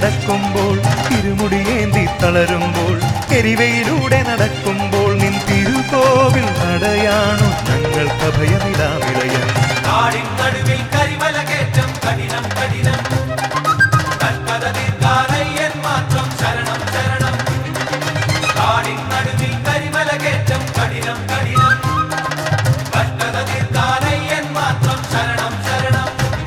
നടക്കുമ്പോൾ തിരുമുടിയേന്തി തളരുമ്പോൾ എരിവയിലൂടെ നടക്കുമ്പോൾ നിൻ തിരുകോവിൽ നടയാണു ഞങ്ങൾക്ക് അഭയനിലാനിലയൻ നാടിൻ നടുവിൽ കരിമല കയറ്റം കഠിനം കഠിനം കൽപ്പത തീർക്കാനയ്യൻ മാത്രം ശരണം ശരണം നാടിൻ നടുവിൽ കരിമല കയറ്റം കഠിനം കഠിനം കൽപ്പത തീർക്കാനയ്യൻ മാത്രം ശരണം ശരണം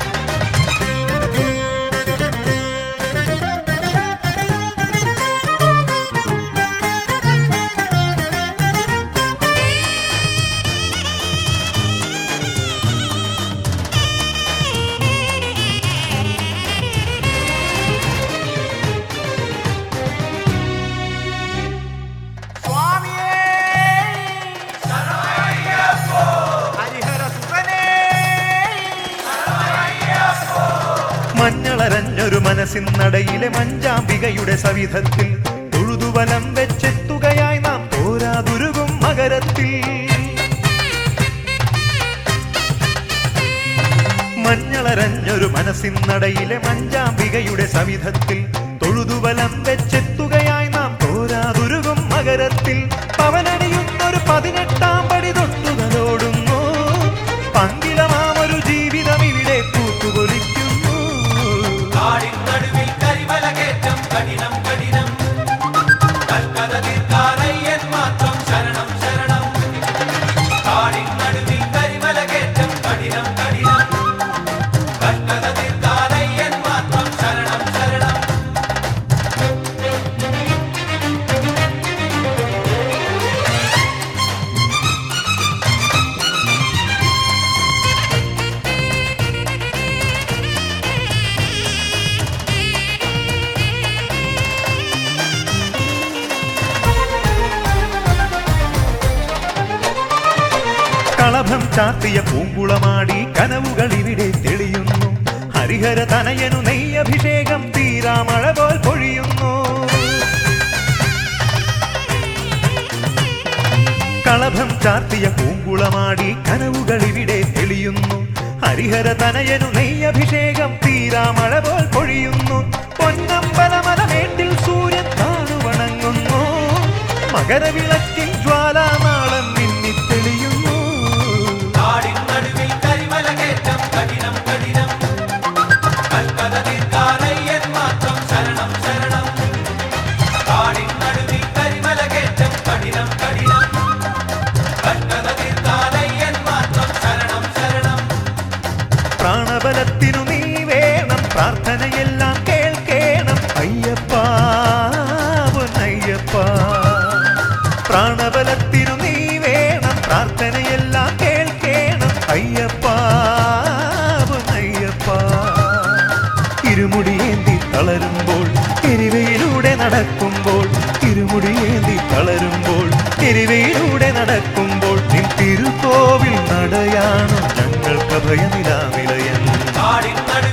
മഞ്ഞളരഞ്ഞൊരു മനസ്സിൻ നടയിലെ മഞ്ചാമ്പികയുടെ സവിധത്തിൽ തൊഴുതുവലം വെച്ചെത്തുകയായി നാം തോരാതുരുകും മകരത്തിൽ മഞ്ഞളരഞ്ഞൊരു മനസ്സിൻ നടയിലെ മഞ്ചാമ്പികയുടെ സവിധത്തിൽ തൊഴുതുവലം വെച്ചെത്തുകയായി നാം തോരാതുരുകും മകരത്തിൽ പവനണിയുന്നൊരു പതിനെട്ടാം പടി തൊട്ടുകളോടുന്നു പങ്കിലമാമൊരു ജീവിതം ഇവിടെ പൂത്തുകൊലിക്കുന്നു നാടിൻ നടുവിൽ കരിമല കയറ്റം കഠിനം കഠിനം കൽപ്പത തീർക്കാനയ്യൻ മാത്രം ശരണം ശരണം നാടിൻ നടുവിൽ കരിമല കയറ്റം കഠിനം കഠിനം കൽപ്പത തീർക്കാനയ്യൻ മാത്രം ശരണം ശരണം കളഭം ചാർത്തിയ പൂങ്കുളമാടി കനവുകൾ ഇവിടെ തെളിയുന്നു ഹരിഹര തനയനു നെയ്യഭിഷേകം തീരാമഴ പോൽ പൊഴിയുന്നു കളഭം ചാർത്തിയ പൂങ്കുളമാടി കനവുകൾ ഇവിടെ തെളിയുന്നു ഹരിഹര തനയനു നെയ്യഭിഷേകം തീരാമഴ പോൽ പൊഴിയുന്നു പൊന്നമ്പലമലമേട്ടിൽ സൂര്യൻ കാണുവണങ്ങുന്നു മകരവിളക്കിൻ ജ്വാലാനാളം മിന്നിത്തെളിയുന്നു നാടിൻ നടുവിൽ കരിമല കയറ്റം കഠിനം കഠിനം കൽപ്പത തീർക്കാനയ്യൻ മാത്രം ശരണം ശരണം നാടിൻ നടുവിൽ കരിമല കയറ്റം കഠിനം കഠിനം കൽപ്പത തീർക്കാനയ്യൻ മാത്രം ശരണം ശരണം പ്രാണബലത്തിനു നീ വേണം പ്രാർത്ഥനയെല്ലാം കേൾക്കേണം അയ്യപ്പ പൊന്നയ്യപ്പ പ്രാണബലത്തിനു നീ വേണം പ്രാർത്ഥനയെല്ലാം കേൾക്കേണം അയ്യപ്പ പൊന്നയ്യപ്പ ഇരുമുടിയേന്തി തളരുമ്പോൾ എരിവയിലൂടെ നടക്കുമ്പോൾ ഇരുമുടിയേന്തി തളരുമ്പോൾ എരിവയിലൂടെ നടക്കുമ്പോൾ നിൻ തിരുക്കോവിൽ നടയാണു ഞങ്ങൾക്ക് ഭയനിലാവിലയൻ നാടിൻ നടുവിൽ